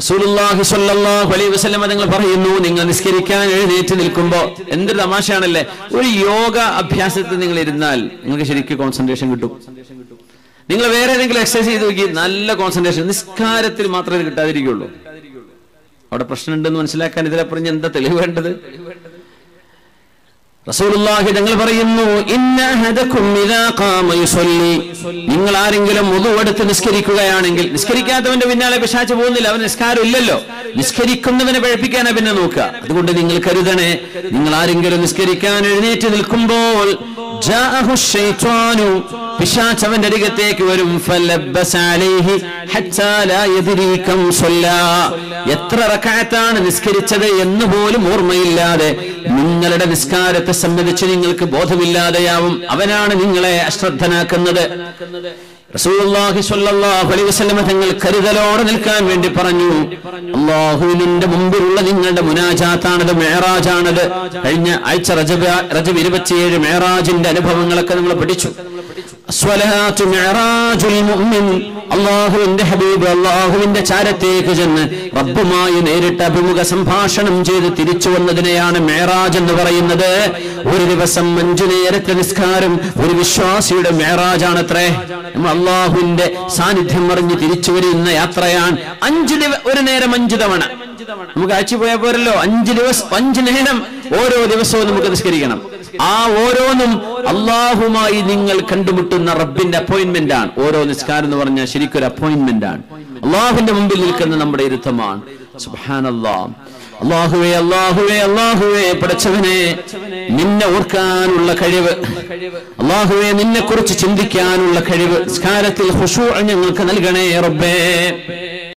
റസൂലുള്ളാഹി സ്വല്ലല്ലാഹു അലൈഹി വസല്ലം നിങ്ങൾ പറയുന്നു നിങ്ങൾ നിസ്കരിക്കാൻ എഴുന്നേറ്റ് നിൽക്കുമ്പോൾ എന്തൊരു തമാശയാണല്ലേ ഒരു യോഗ അഭ്യാസത്തിൽ നിങ്ങൾ ഇരുന്നാൽ നിങ്ങൾക്ക് ശരിക്കും കോൺസെൻട്രേഷൻ കിട്ടും നിങ്ങൾ വേറെ ഏതെങ്കിലും എക്സസൈസ് ചെയ്ത് നോക്കി നല്ല കോൺസെൻട്രേഷൻ നിസ്കാരത്തിൽ മാത്രമേ ഇത് കിട്ടാതിരിക്കുള്ളൂ അവിടെ പ്രശ്നമുണ്ടെന്ന് മനസ്സിലാക്കാൻ ഇതിലപ്പുറം ഇനി എന്താ തെളിവ് വേണ്ടത് റസൂലുള്ളാഹി തങ്ങൾ പറയുന്നു ഇന്ന അഹദകും ഇദാ ഖാമ യുസല്ലി നിങ്ങൾ ആരെങ്കിലും മുതുവെടുത്ത് നിസ്കരിക്കുകയാണെങ്കിൽ നിസ്കരിക്കാത്തവന്റെ പിന്നാലെ പിശാച്ച് പോകുന്നില്ല അവൻ നിസ്കാരം ഇല്ലല്ലോ നിസ്കരിക്കുന്നവനെ പഴപ്പിക്കാനാ പിന്നെ നോക്കുക അതുകൊണ്ട് നിങ്ങൾ കരുതണേ നിങ്ങൾ ആരെങ്കിലും നിസ്കരിക്കാൻ എഴുന്നേറ്റ് നിൽക്കുമ്പോൾ ജാഅഹു ശൈത്വാനു പിശാച്ച് അവന്റെ അരികത്തേക്ക് വരും ഫലബ്ബസ അലൈഹി ഹത്താ ലാ യദ്രി കം സ്വല്ലാ എത്ര റക്അത്താണ് നിസ്കരിച്ചത് എന്ന് പോലും ഓർമ്മയില്ലാതെ നിങ്ങളുടെ നിസ്കാരത്തെ സംബന്ധിച്ച് നിങ്ങൾക്ക് ബോധമില്ലാതെയാവും അവനാണ് നിങ്ങളെ അശ്രദ്ധനാക്കുന്നത് റസൂലുള്ളാഹി സ്വല്ലല്ലാഹു അലൈഹി വസല്ലം തങ്ങൾ കരുതലോടെ നിൽക്കാൻ വേണ്ടി പറഞ്ഞു അള്ളാഹുവിന്റെ മുമ്പിലുള്ള നിങ്ങളുടെ മുനാജാത്താണത് മേറാജാണത് കഴിഞ്ഞ ആഴ്ച റജബ് റജബ് ഇരുപത്തിയേഴ് മേറാജിന്റെ അനുഭവങ്ങളൊക്കെ നമ്മൾ പഠിച്ചു അസ്വലാത്തു മിഅ്റാജുൽ മുഅ്മിൻ അള്ളാഹുവിന്റെ ഹബീബ് അള്ളാഹുവിന്റെ ചാരത്തേക്ക് ചെന്ന് റബ്ബുമായി നേരിട്ട് അഭിമുഖ സംഭാഷണം ചെയ്ത് തിരിച്ചു വന്നതിനെയാണ് മേറാജ് എന്ന് പറയുന്നത് ഒരു ദിവസം അഞ്ചു നേരത്തെ നിസ്കാരം ഒരു വിശ്വാസിയുടെ മേറാജാണത്രേ നമ്മൾ അള്ളാഹുവിന്റെ സാന്നിധ്യം അറിഞ്ഞ് തിരിച്ചു വരുന്ന യാത്രയാണ് അഞ്ചു ദിവ ഒരു നേരം അഞ്ചു തവണ നമുക്ക് ആഴ്ച പോയാൽ പോരല്ലോ അഞ്ച് ദിവസം അഞ്ചു നേരം ഓരോ ദിവസവും നമുക്ക് നിസ്കരിക്കണം ആ ഓരോന്നും അള്ളാഹുമായി നിങ്ങൾ കണ്ടുമുട്ടുന്ന റബ്ബിന്റെ അപ്പോയിന്റ്മെന്റ് ആണ് ഓരോ നിസ്കാരം എന്ന് പറഞ്ഞാൽ ശരിക്കൊരു അപ്പോയിന്റ്മെന്റ് ആണ് അള്ളാഹുവിന്റെ മുമ്പിൽ നിൽക്കുന്ന നമ്മുടെ ഇരുത്തമാണ് സുബ്ഹാനല്ലാ അള്ളാഹുവേ അള്ളാഹുവേ അള്ളാഹുവേ പഠിച്ചവനെ നിന്നെ ഓർക്കാനുള്ള കഴിവ് അള്ളാഹുവേ നിന്നെ കുറിച്ച് ചിന്തിക്കാനുള്ള കഴിവ് നിസ്കാരത്തിൽ ഹുഷൂ ഞങ്ങൾക്ക് നൽകണേ റബ്ബേ